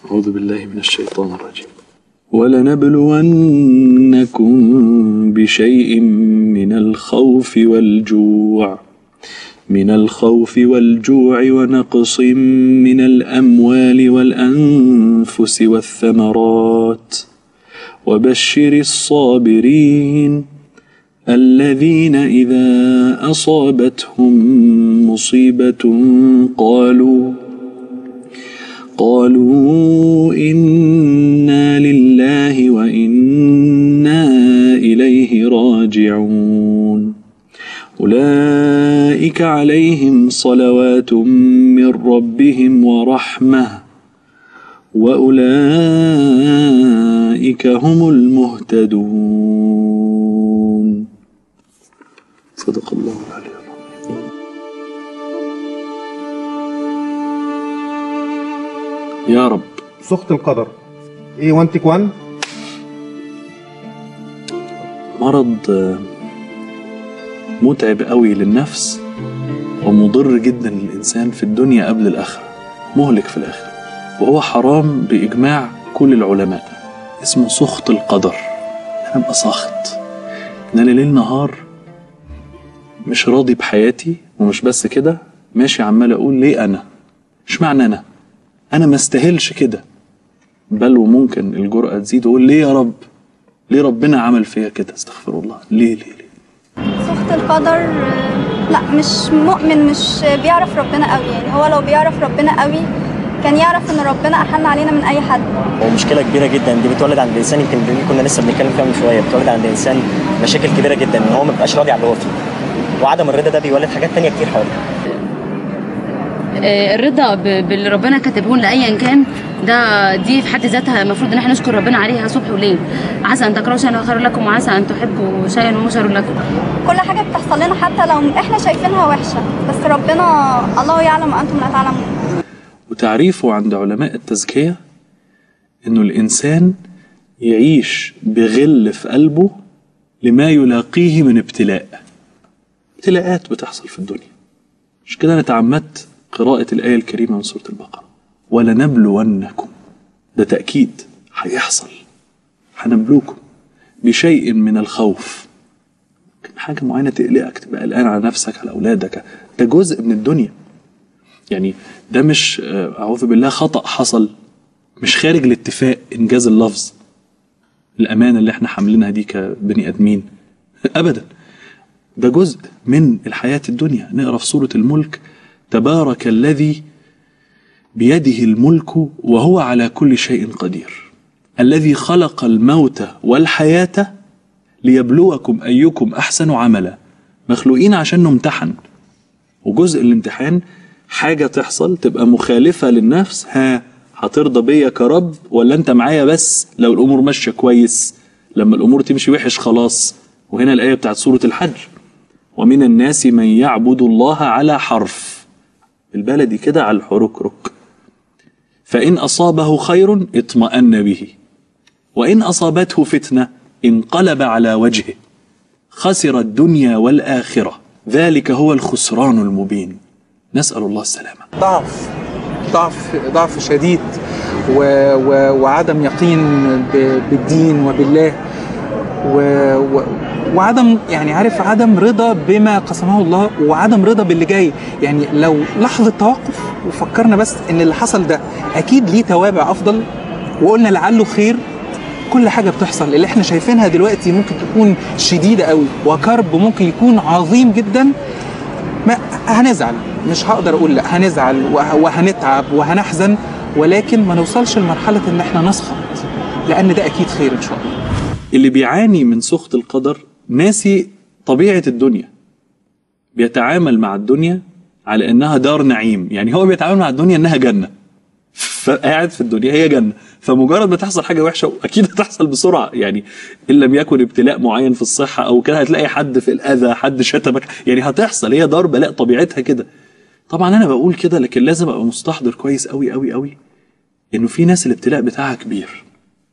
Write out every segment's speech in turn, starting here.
أعوذ بالله من الشيطان الرجيم ولنبلونكم بشيء من الخوف والجوع من الخوف والجوع ونقص من الأموال والأنفس والثمرات وبشر الصابرين الذين إذا أصابتهم مصيبة قالوا قالوا إنا لله وإنا إليه راجعون أولئك عليهم صلوات من ربهم ورحمة وأولئك هم المهتدون صدق الله العلي العظيم يا رب سخط القدر ايه 1 تيك 1 مرض آه، متعب قوي للنفس ومضر جدا للإنسان في الدنيا قبل الآخرة مهلك في الآخرة وهو حرام بإجماع كل العلماء اسمه سخط القدر أنا أبقى ساخط إن أنا ليل نهار مش راضي بحياتي ومش بس كده ماشي عمال أقول ليه أنا مش معنى أنا أنا ما استاهلش كده بل وممكن الجرأة تزيد وأقول ليه يا رب ليه ربنا عمل فيا كده استغفر الله ليه ليه ليه سخط القدر آه، لا مش مؤمن مش بيعرف ربنا قوي يعني هو لو بيعرف ربنا قوي كان يعرف ان ربنا احن علينا من اي حد ومشكله كبيره جدا دي بتولد عند الانسان يمكن دي كنا لسه بنتكلم فيها من شويه بتولد عند الانسان مشاكل كبيره جدا ان هو ما بيبقاش راضي على اللي هو فيه وعدم الرضا ده بيولد حاجات تانية كتير حواليه آه، الرضا ب- باللي ربنا كاتبه لنا ايا كان ده دي في حد ذاتها المفروض ان احنا نشكر ربنا عليها صبح وليل عسى ان تكرهوا شيئا خير لكم وعسى ان تحبوا شيئا وهو شر لكم كل حاجه بتحصل لنا حتى لو احنا شايفينها وحشه بس ربنا الله يعلم وانتم لا تعلمون وتعريفه عند علماء التزكية إنه الإنسان يعيش بغل في قلبه لما يلاقيه من ابتلاء ابتلاءات بتحصل في الدنيا مش كده أنا تعمدت قراءة الآية الكريمة من سورة البقرة ولنبلونكم ده تأكيد هيحصل هنبلوكم بشيء من الخوف ممكن حاجة معينة تقلقك تبقى قلقان على نفسك على أولادك ده جزء من الدنيا يعني ده مش آه، أعوذ بالله خطأ حصل مش خارج الاتفاق إنجاز اللفظ الأمانة اللي احنا حاملينها دي كبني آدمين أبدا ده جزء من الحياة الدنيا نقرأ في سورة الملك تبارك الذي بيده الملك وهو على كل شيء قدير الذي خلق الموت والحياة ليبلوكم أيكم أحسن عملا مخلوقين عشان نمتحن وجزء الامتحان حاجة تحصل تبقى مخالفة للنفس ها هترضى بيا كرب ولا انت معايا بس لو الامور ماشية كويس لما الامور تمشي وحش خلاص وهنا الآية بتاعت سورة الحج ومن الناس من يعبد الله على حرف البلدي كده على الحركرك فإن أصابه خير اطمأن به وإن أصابته فتنة انقلب على وجهه خسر الدنيا والآخرة ذلك هو الخسران المبين نسأل الله السلامة ضعف ضعف ضعف شديد و و وعدم يقين ب- بالدين وبالله و و وعدم يعني عارف عدم رضا بما قسمه الله وعدم رضا باللي جاي يعني لو لحظة توقف وفكرنا بس ان اللي حصل ده اكيد ليه توابع افضل وقلنا لعله خير كل حاجة بتحصل اللي احنا شايفينها دلوقتي ممكن تكون شديدة قوي وكرب ممكن يكون عظيم جدا ما هنزعل مش هقدر اقول لا هنزعل وه- وهنتعب وهنحزن ولكن ما نوصلش لمرحلة ان احنا نسخط لان ده اكيد خير ان شاء الله اللي بيعاني من سخط القدر ناسي طبيعة الدنيا بيتعامل مع الدنيا على انها دار نعيم يعني هو بيتعامل مع الدنيا انها جنة فقاعد في الدنيا هي جنة فمجرد ما تحصل حاجة وحشة واكيد هتحصل بسرعة يعني ان لم يكن ابتلاء معين في الصحة او كده هتلاقي حد في الاذى حد شتمك يعني هتحصل هي دار بلاء طبيعتها كده طبعا انا بقول كده لكن لازم ابقى مستحضر كويس قوي قوي قوي انه في ناس الابتلاء بتاعها كبير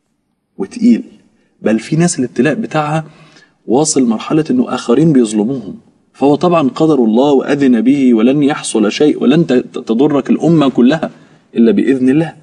وتقيل بل في ناس الابتلاء بتاعها واصل مرحلة انه اخرين بيظلموهم فهو طبعا قدر الله واذن به ولن يحصل شيء ولن ت- تضرك الامة كلها الا باذن الله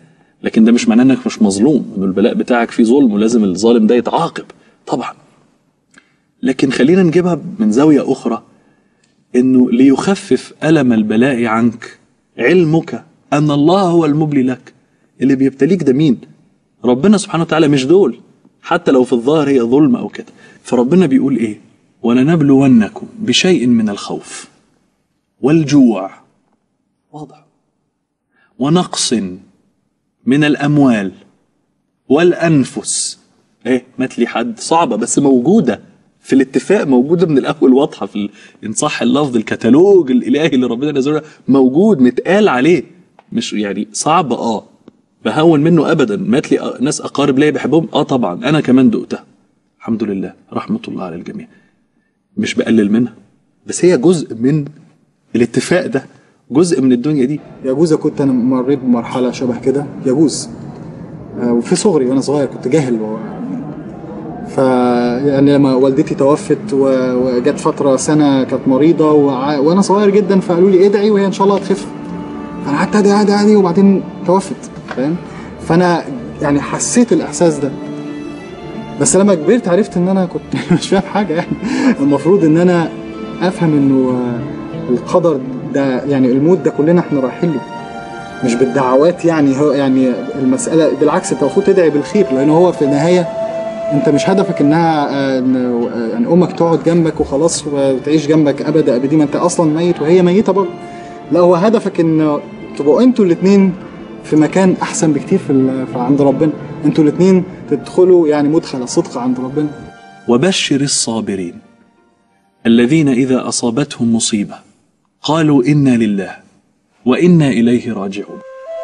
لكن ده مش معناه انك مش مظلوم انه البلاء بتاعك فيه ظلم ولازم الظالم ده يتعاقب طبعا لكن خلينا نجيبها من زاويه اخرى انه ليخفف الم البلاء عنك علمك ان الله هو المبلي لك اللي بيبتليك ده مين ربنا سبحانه وتعالى مش دول حتى لو في الظاهر هي ظلم او كده فربنا بيقول ايه ولنبلونكم بشيء من الخوف والجوع واضح ونقص من الاموال والانفس ايه مات لي حد صعبه بس موجوده في الاتفاق موجوده من الاول واضحه في ال- ان صح اللفظ الكتالوج الالهي اللي ربنا نزله موجود متقال عليه مش يعني صعب اه بهون منه ابدا مات لي أ- ناس اقارب ليا بحبهم اه طبعا انا كمان دقتها الحمد لله رحمه الله على الجميع مش بقلل منها بس هي جزء من الاتفاق ده جزء من الدنيا دي يجوز كنت انا مريت بمرحله شبه كده يجوز آه، وفي صغري وانا صغير كنت جاهل و... ف يعني لما والدتي توفت و... وجت فتره سنه كانت مريضه وع... وانا صغير جدا فقالوا لي ادعي وهي ان شاء الله هتخف فانا قعدت ادعي ادعي ادعي وبعدين توفت فاهم فانا يعني حسيت الاحساس ده بس لما كبرت عرفت ان انا كنت مش فاهم حاجه يعني المفروض ان انا افهم انه آه، القدر ده يعني الموت ده كلنا احنا رايحين له مش بالدعوات يعني هو يعني المساله بالعكس انت المفروض تدعي بالخير لان هو في النهايه انت مش هدفك انها آه، إن- آه، يعني امك تقعد جنبك وخلاص وتعيش جنبك ابد ابدي ما انت اصلا ميت وهي ميته برضه لا هو هدفك ان تبقوا انتوا الاثنين في مكان احسن بكتير في ال- في عند ربنا انتوا الاثنين تدخلوا يعني مدخل صدق عند ربنا وبشر الصابرين الذين اذا اصابتهم مصيبه قالوا انا لله وانا اليه راجعون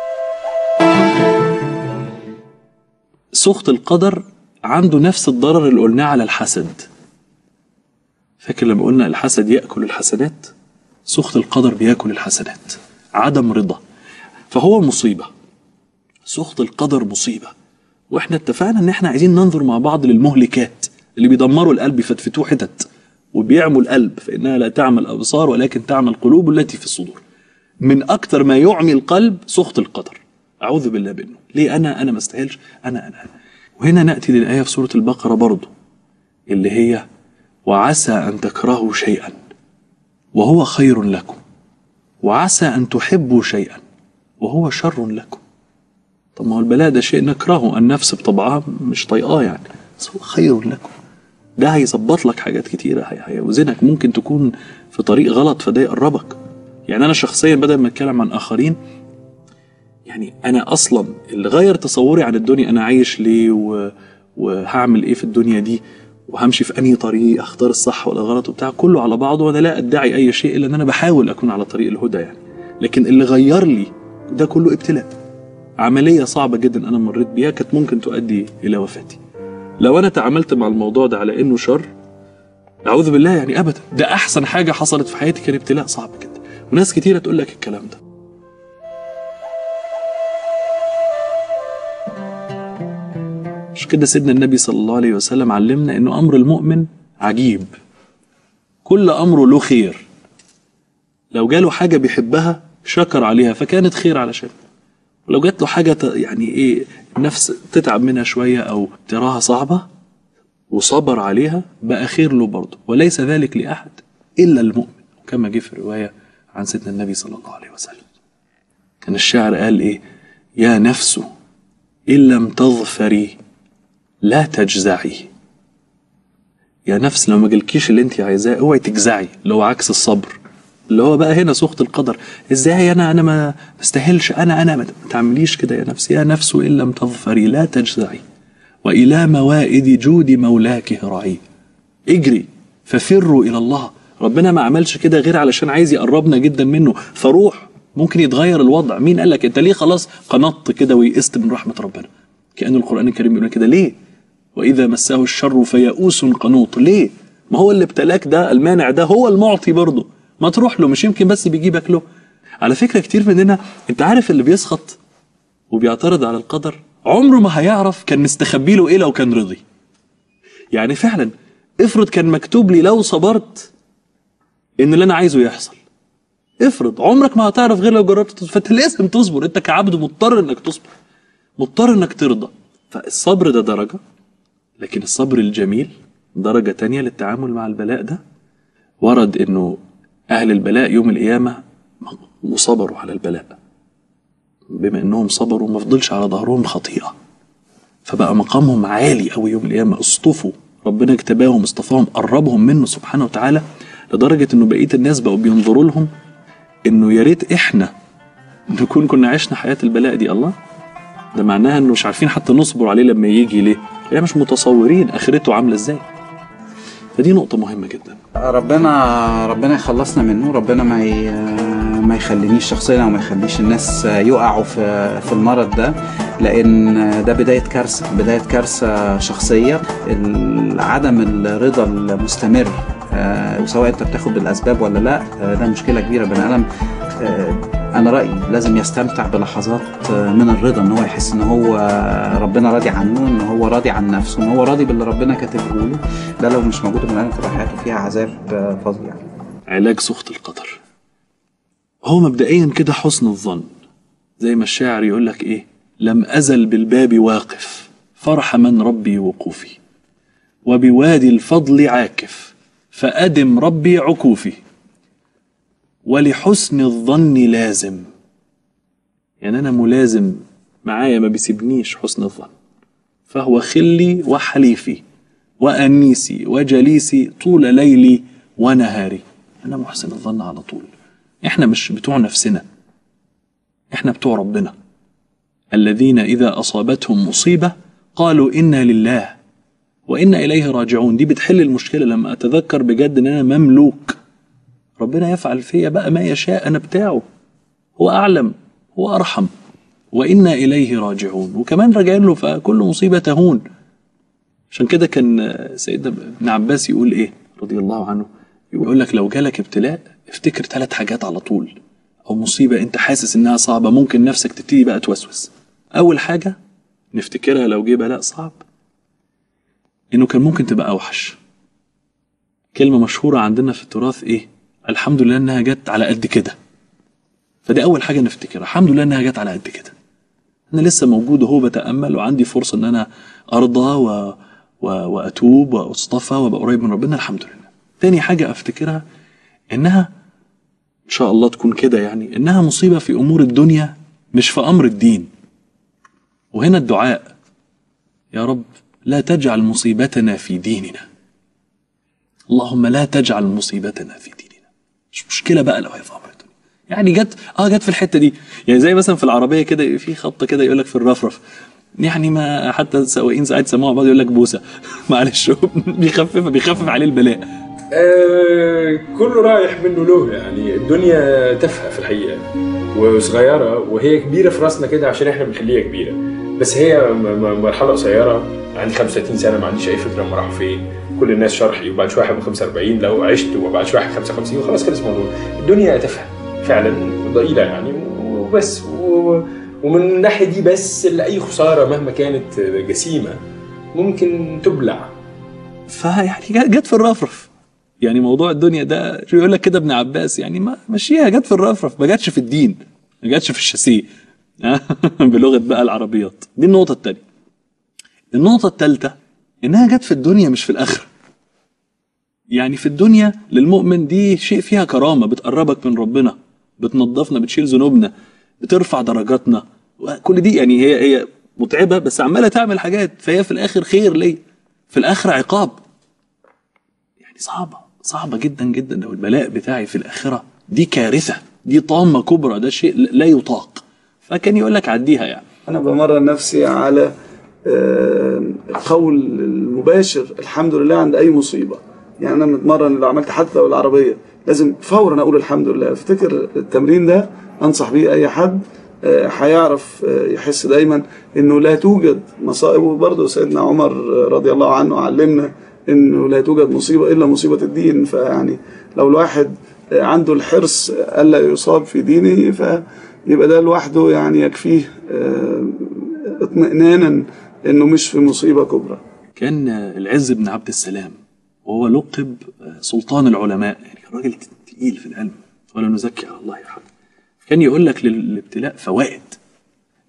سخط القدر عنده نفس الضرر اللي قلناه على الحسد فاكر لما قلنا الحسد ياكل الحسنات سخط القدر بياكل الحسنات عدم رضا فهو مصيبه سخط القدر مصيبه واحنا اتفقنا ان احنا عايزين ننظر مع بعض للمهلكات اللي بيدمروا القلب يفتفتوه حتت وبيعموا القلب فانها لا تعمى الابصار ولكن تعمى القلوب التي في الصدور من اكتر ما يعمي القلب سخط القدر اعوذ بالله منه ليه انا انا ما استاهلش انا انا وهنا ناتي للايه في سوره البقره برضه اللي هي وعسى ان تكرهوا شيئا وهو خير لكم وعسى ان تحبوا شيئا وهو شر لكم طب ما هو البلاء ده شيء نكرهه النفس بطبعها مش طايقاه يعني بس هو خير لكم ده هيظبط لك حاجات كتيرة هي- هيوزنك ممكن تكون في طريق غلط فده يقربك يعني أنا شخصيا بدل ما أتكلم عن آخرين يعني أنا أصلا اللي غير تصوري عن الدنيا أنا عايش ليه و... وهعمل إيه في الدنيا دي وهمشي في أنهي طريق أختار الصح ولا غلط وبتاع كله على بعضه وأنا لا أدعي أي شيء إلا أن أنا بحاول أكون على طريق الهدى يعني لكن اللي غير لي ده كله ابتلاء عملية صعبة جدا أنا مريت بيها كانت ممكن تؤدي إلى وفاتي لو أنا تعاملت مع الموضوع ده على إنه شر أعوذ بالله يعني أبدا ده أحسن حاجة حصلت في حياتي كان ابتلاء صعب جدا وناس كتيرة تقول لك الكلام ده مش كده سيدنا النبي صلى الله عليه وسلم علمنا إنه أمر المؤمن عجيب كل أمره له خير لو جاله حاجة بيحبها شكر عليها فكانت خير علشان ولو جات له حاجة ت- يعني إيه نفس تتعب منها شوية أو تراها صعبة وصبر عليها بقى خير له برضه وليس ذلك لأحد إلا المؤمن كما جه في رواية عن سيدنا النبي صلى الله عليه وسلم كان الشاعر قال إيه يا نفس إن لم تظفري لا تجزعي يا نفس لو ما جالكيش اللي انت عايزاه اوعي تجزعي اللي هو عكس الصبر اللي هو بقى هنا سخط القدر ازاي انا انا ما استاهلش انا انا ما تعمليش كده يا نفس يا نفس ان لم تظفري لا تجزعي والى موائد جود مولاك هرعي اجري ففروا الى الله ربنا ما عملش كده غير علشان عايز يقربنا جدا منه فروح ممكن يتغير الوضع مين قال لك انت ليه خلاص قنطت كده ويئست من رحمه ربنا كأن القرآن الكريم بيقول كده ليه وإذا مسه الشر فيئوس قنوط ليه ما هو اللي ابتلاك ده المانع ده هو المعطي برضه ما تروح له مش يمكن بس بيجيبك له على فكرة كتير مننا انت عارف اللي بيسخط وبيعترض على القدر عمره ما هيعرف كان مستخبي له ايه لو كان رضي يعني فعلا افرض كان مكتوب لي لو صبرت ان اللي انا عايزه يحصل افرض عمرك ما هتعرف غير لو جربت تصبر فانت لازم تصبر انت كعبد مضطر انك تصبر مضطر انك ترضى فالصبر ده درجة لكن الصبر الجميل درجة تانية للتعامل مع البلاء ده ورد انه اهل البلاء يوم القيامة وصبروا على البلاء بما انهم صبروا ما فضلش على ظهرهم خطيئة فبقى مقامهم عالي قوي يوم القيامة اصطفوا ربنا اجتباهم اصطفاهم قربهم منه سبحانه وتعالى لدرجة انه بقية الناس بقوا بينظروا لهم انه يا ريت احنا نكون كنا عشنا حياة البلاء دي الله ده معناها انه مش عارفين حتى نصبر عليه لما يجي ليه يعني مش متصورين اخرته عاملة ازاي فدي نقطة مهمة جدا ربنا ربنا يخلصنا منه ربنا ما ي... ما يخلينيش شخصيا او ما يخليش الناس يقعوا في في المرض ده لان ده بدايه كارثه بدايه كارثه شخصيه ال- عدم الرضا المستمر آه، وسواء انت بتاخد بالاسباب ولا لا آه، ده مشكله كبيره بني ادم آه، انا رايي لازم يستمتع بلحظات آه، من الرضا ان هو يحس ان هو ربنا راضي عنه ان هو راضي عن نفسه ان هو راضي باللي ربنا كاتبه له ده لو مش موجود بني ادم تبقى حياته فيها عذاب آه، فظيع علاج سخط القدر هو مبدئيا كده حسن الظن زي ما الشاعر يقول لك ايه لم ازل بالباب واقف فرح من ربي وقوفي وبوادي الفضل عاكف فادم ربي عكوفي ولحسن الظن لازم يعني انا ملازم معايا ما بيسيبنيش حسن الظن فهو خلي وحليفي وانيسي وجليسي طول ليلي ونهاري انا محسن الظن على طول احنا مش بتوع نفسنا احنا بتوع ربنا الذين اذا اصابتهم مصيبه قالوا انا لله وانا اليه راجعون دي بتحل المشكله لما اتذكر بجد ان انا مملوك ربنا يفعل فيا بقى ما يشاء انا بتاعه هو اعلم هو ارحم وانا اليه راجعون وكمان راجعين له فكل مصيبه تهون عشان كده كان سيدنا ابن عباس يقول ايه رضي الله عنه يقول لك لو جالك ابتلاء افتكر ثلاث حاجات على طول او مصيبه انت حاسس انها صعبه ممكن نفسك تبتدي بقى توسوس اول حاجه نفتكرها لو جه بلاء صعب انه كان ممكن تبقى اوحش كلمه مشهوره عندنا في التراث ايه الحمد لله انها جت على قد كده فدي اول حاجه نفتكرها الحمد لله انها جت على قد كده انا لسه موجود وهو بتامل وعندي فرصه ان انا ارضى و... و... واتوب واصطفى وابقى قريب من ربنا الحمد لله تاني حاجه افتكرها انها ان شاء الله تكون كده يعني انها مصيبه في امور الدنيا مش في امر الدين وهنا الدعاء يا رب لا تجعل مصيبتنا في ديننا اللهم لا تجعل مصيبتنا في ديننا مش مشكله بقى لو هي في امر الدنيا يعني جت اه جت في الحته دي يعني زي مثلا في العربيه كده في خبطه كده يقول لك في الرفرف يعني ما حتى السواقين ساعات سموها بعض يقول لك بوسه معلش هو بيخفف بيخفف عليه البلاء آه كله رايح منه له يعني الدنيا تافهه في الحقيقه وصغيره وهي كبيره في راسنا كده عشان احنا بنخليها كبيره بس هي م- م- مرحله قصيره عندي 35 سنه ما عنديش اي فكره هم راحوا فين كل الناس شرحي وبعد شويه هبقى 45 لو عشت وبعد شويه هبقى 55 وخلاص خلص الموضوع الدنيا تافهه فعلا ضئيله يعني وبس و- ومن الناحيه دي بس اللي اي خساره مهما كانت جسيمه ممكن تبلع فيعني جت جت في الرفرف يعني موضوع الدنيا ده شو يقول لك كده ابن عباس يعني ما مشيها جت في الرفرف ما جاتش في الدين ما جاتش في الشاسيه بلغه بقى العربيات دي النقطه الثانيه النقطه الثالثه انها جت في الدنيا مش في الاخره يعني في الدنيا للمؤمن دي شيء فيها كرامه بتقربك من ربنا بتنظفنا بتشيل ذنوبنا بترفع درجاتنا كل دي يعني هي هي متعبه بس عماله تعمل حاجات فهي في الاخر خير ليا في الاخره عقاب يعني صعبه صعبه جدا جدا لو البلاء بتاعي في الاخره دي كارثه دي طامه كبرى ده شيء لا يطاق فكان يقول لك عديها يعني أنا بمرن نفسي على آه، قول المباشر الحمد لله عند أي مصيبة يعني أنا متمرن لو عملت حتى لو العربية لازم فورا أقول الحمد لله افتكر التمرين ده أنصح بيه أي حد آه، هيعرف آه، يحس دايما انه لا توجد مصائب وبرضه سيدنا عمر رضي الله عنه علمنا انه لا توجد مصيبه الا مصيبه الدين فيعني لو الواحد عنده الحرص الا يصاب في دينه فيبقى ده لوحده يعني يكفيه آه، اطمئنانا انه مش في مصيبه كبرى كان العز بن عبد السلام وهو لقب سلطان العلماء يعني كان راجل تقيل في العلم ولا نزكي على الله حد كان يقول لك للابتلاء فوائد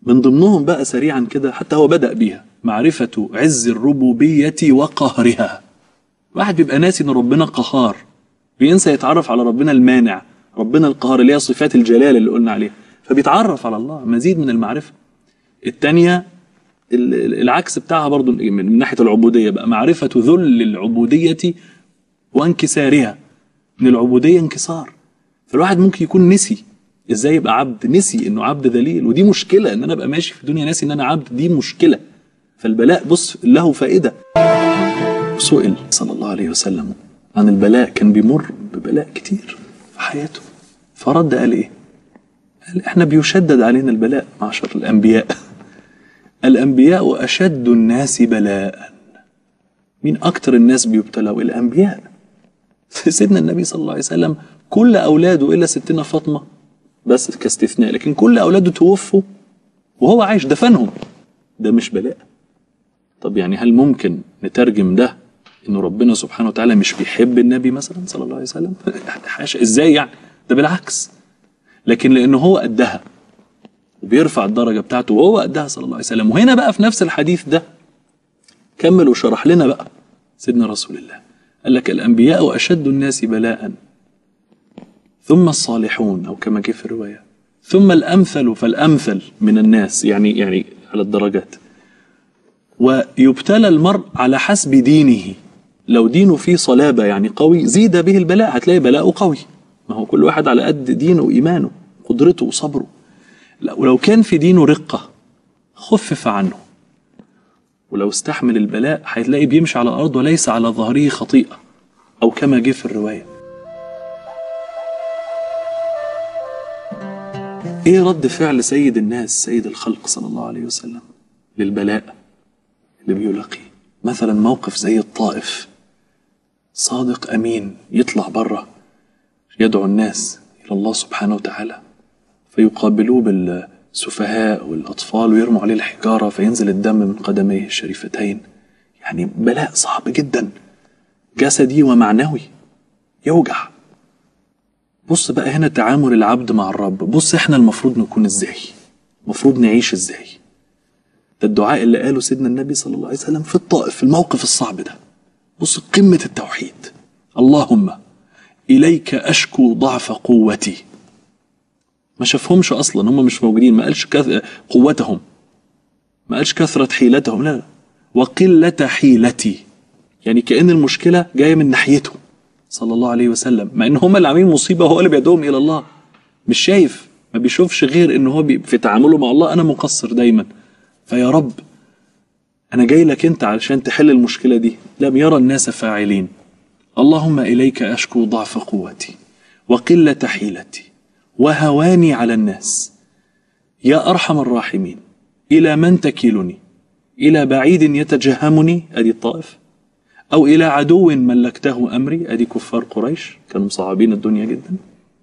من ضمنهم بقى سريعا كده حتى هو بدأ بيها معرفة عز الربوبية وقهرها واحد بيبقى ناسي ان ربنا قهار بينسى يتعرف على ربنا المانع ربنا القهار اللي هي صفات الجلال اللي قلنا عليها فبيتعرف على الله مزيد من المعرفة التانية ال- ال- العكس بتاعها برضو من من ناحية العبودية بقى معرفة ذل العبودية وانكسارها من العبودية انكسار فالواحد ممكن يكون نسي ازاي يبقى عبد نسي انه عبد ذليل ودي مشكلة ان انا ابقى ماشي في الدنيا ناسي ان انا عبد دي مشكلة فالبلاء بص له فائدة سئل صلى الله عليه وسلم عن البلاء كان بيمر ببلاء كتير في حياته فرد قال ايه قال احنا بيشدد علينا البلاء معشر الانبياء الانبياء اشد الناس بلاء مين اكتر الناس بيبتلوا الانبياء سيدنا النبي صلى الله عليه وسلم كل اولاده الا ستنا فاطمه بس كاستثناء لكن كل اولاده توفوا وهو عايش دفنهم ده مش بلاء طب يعني هل ممكن نترجم ده انه ربنا سبحانه وتعالى مش بيحب النبي مثلا صلى الله عليه وسلم حاشا ازاي يعني ده بالعكس لكن لانه هو قدها وبيرفع الدرجه بتاعته وهو قدها صلى الله عليه وسلم وهنا بقى في نفس الحديث ده كمل وشرح لنا بقى سيدنا رسول الله قال لك الانبياء اشد الناس بلاء ثم الصالحون او كما جه في الروايه ثم الامثل فالامثل من الناس يعني يعني على الدرجات ويبتلى المرء على حسب دينه لو دينه فيه صلابة يعني قوي زيد به البلاء هتلاقي بلاءه قوي ما هو كل واحد على قد دينه وإيمانه قدرته وصبره لا ولو كان في دينه رقة خفف عنه ولو استحمل البلاء هتلاقي بيمشي على الأرض وليس على ظهره خطيئة أو كما جه في الرواية إيه رد فعل سيد الناس سيد الخلق صلى الله عليه وسلم للبلاء اللي بيلاقيه مثلا موقف زي الطائف صادق أمين يطلع بره يدعو الناس إلى الله سبحانه وتعالى فيقابلوه بالسفهاء والأطفال ويرموا عليه الحجارة فينزل الدم من قدميه الشريفتين يعني بلاء صعب جدا جسدي ومعنوي يوجع بص بقى هنا تعامل العبد مع الرب بص احنا المفروض نكون ازاي المفروض نعيش ازاي ده الدعاء اللي قاله سيدنا النبي صلى الله عليه وسلم في الطائف في الموقف الصعب ده بص قمة التوحيد اللهم إليك أشكو ضعف قوتي ما شافهمش أصلا هم مش موجودين ما قالش كث... قوتهم ما قالش كثرة حيلتهم لا لا وقلة حيلتي يعني كأن المشكلة جاية من ناحيته صلى الله عليه وسلم مع ان هم اللي عاملين مصيبة هو اللي بيدعوهم إلى الله مش شايف ما بيشوفش غير ان هو بي... في تعامله مع الله أنا مقصر دايما فيا رب أنا جاي لك أنت علشان تحل المشكلة دي لم يرى الناس فاعلين اللهم إليك أشكو ضعف قوتي وقلة حيلتي وهواني على الناس يا أرحم الراحمين إلى من تكلني إلى بعيد يتجهمني أدي الطائف أو إلى عدو ملكته أمري أدي كفار قريش كانوا مصعبين الدنيا جدا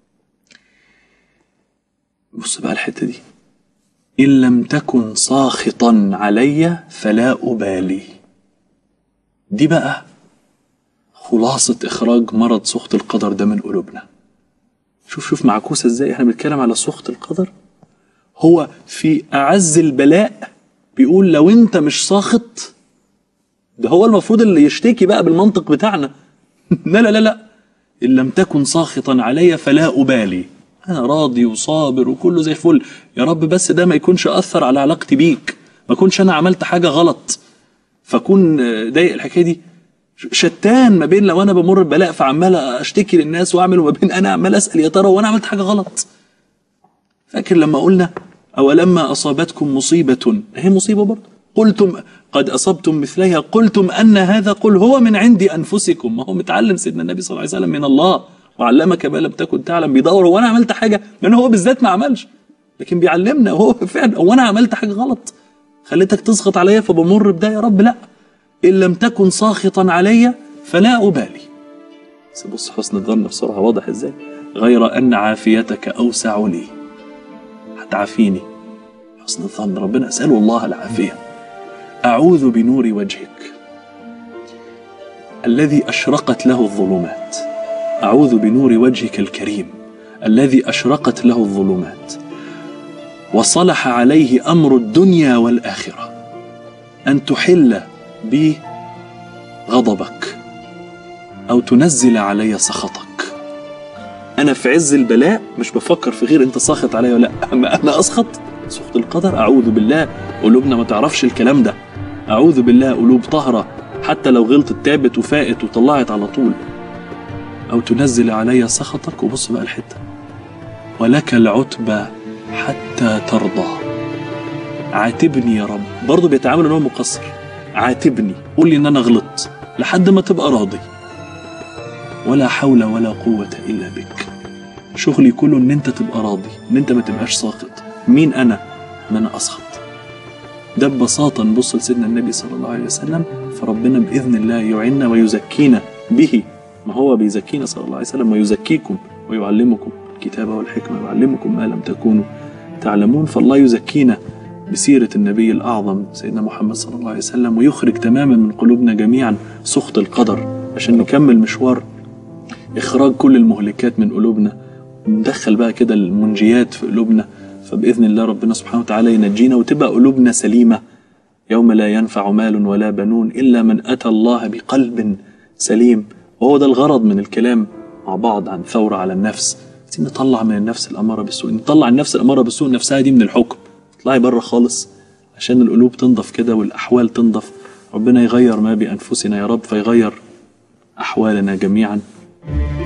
بص بقى الحتة دي إن لم تكن ساخطا علي فلا أبالي دي بقى خلاصة إخراج مرض سخط القدر ده من قلوبنا شوف شوف معكوسة إزاي إحنا بنتكلم على سخط القدر هو في أعز البلاء بيقول لو أنت مش ساخط ده هو المفروض اللي يشتكي بقى بالمنطق بتاعنا لا لا لا لا إن لم تكن ساخطا علي فلا أبالي أنا راضي وصابر وكله زي الفل يا رب بس ده ما يكونش أثر على علاقتي بيك ما كنش أنا عملت حاجة غلط فكون ضايق الحكاية دي شتان ما بين لو أنا بمر ببلاء فعمال أشتكي للناس وأعمل وما بين أنا عمال أسأل يا ترى وأنا عملت حاجة غلط فاكر لما قلنا أولما أصابتكم مصيبة هي مصيبة برضه قلتم قد أصبتم مثليها قلتم أن هذا قل هو من عند أنفسكم ما هو متعلم سيدنا النبي صلى الله عليه وسلم من الله وعلمك ما لم تكن تعلم بيدور هو انا عملت حاجه لان هو بالذات ما عملش لكن بيعلمنا هو فعلا هو انا عملت حاجه غلط خليتك تسخط عليا فبمر بده يا رب لا ان لم تكن ساخطا علي فلا ابالي بس بص حسن الظن بسرعه واضح ازاي غير ان عافيتك اوسع لي هتعافيني حسن الظن ربنا اساله الله العافيه اعوذ بنور وجهك الذي اشرقت له الظلمات أعوذ بنور وجهك الكريم الذي أشرقت له الظلمات وصلح عليه امر الدنيا والاخره ان تحل بي غضبك او تنزل علي سخطك انا في عز البلاء مش بفكر في غير انت ساخط عليا ولا لا اما انا اسخط سخط القدر اعوذ بالله قلوبنا ما تعرفش الكلام ده اعوذ بالله قلوب طاهره حتى لو غلطت تابت وفاقت وطلعت على طول او تنزل علي سخطك وبص بقى الحته ولك العتبى حتى ترضى عاتبني يا رب برضه بيتعامل ان هو مقصر عاتبني قول لي ان انا غلطت لحد ما تبقى راضي ولا حول ولا قوة إلا بك شغلي كله إن أنت تبقى راضي إن أنت ما تبقاش ساقط مين أنا؟ إن أنا أسخط ده ببساطة نبص لسيدنا النبي صلى الله عليه وسلم فربنا بإذن الله يعيننا ويزكينا به ما هو بيزكينا صلى الله عليه وسلم ويزكيكم ويعلمكم الكتاب والحكمة ويعلمكم ما لم تكونوا تعلمون فالله يزكينا بسيرة النبي الأعظم سيدنا محمد صلى الله عليه وسلم ويخرج تماما من قلوبنا جميعا سخط القدر عشان نكمل مشوار إخراج كل المهلكات من قلوبنا ندخل بقى كده المنجيات في قلوبنا فبإذن الله ربنا سبحانه وتعالى ينجينا وتبقى قلوبنا سليمة يوم لا ينفع مال ولا بنون إلا من أتى الله بقلب سليم وهو ده الغرض من الكلام مع بعض عن ثورة على النفس عايزين نطلع من النفس الأمارة بالسوء نطلع النفس الأمارة بالسوء نفسها دي من الحكم اطلعي بره خالص عشان القلوب تنضف كده والأحوال تنضف ربنا يغير ما بأنفسنا يا رب فيغير أحوالنا جميعا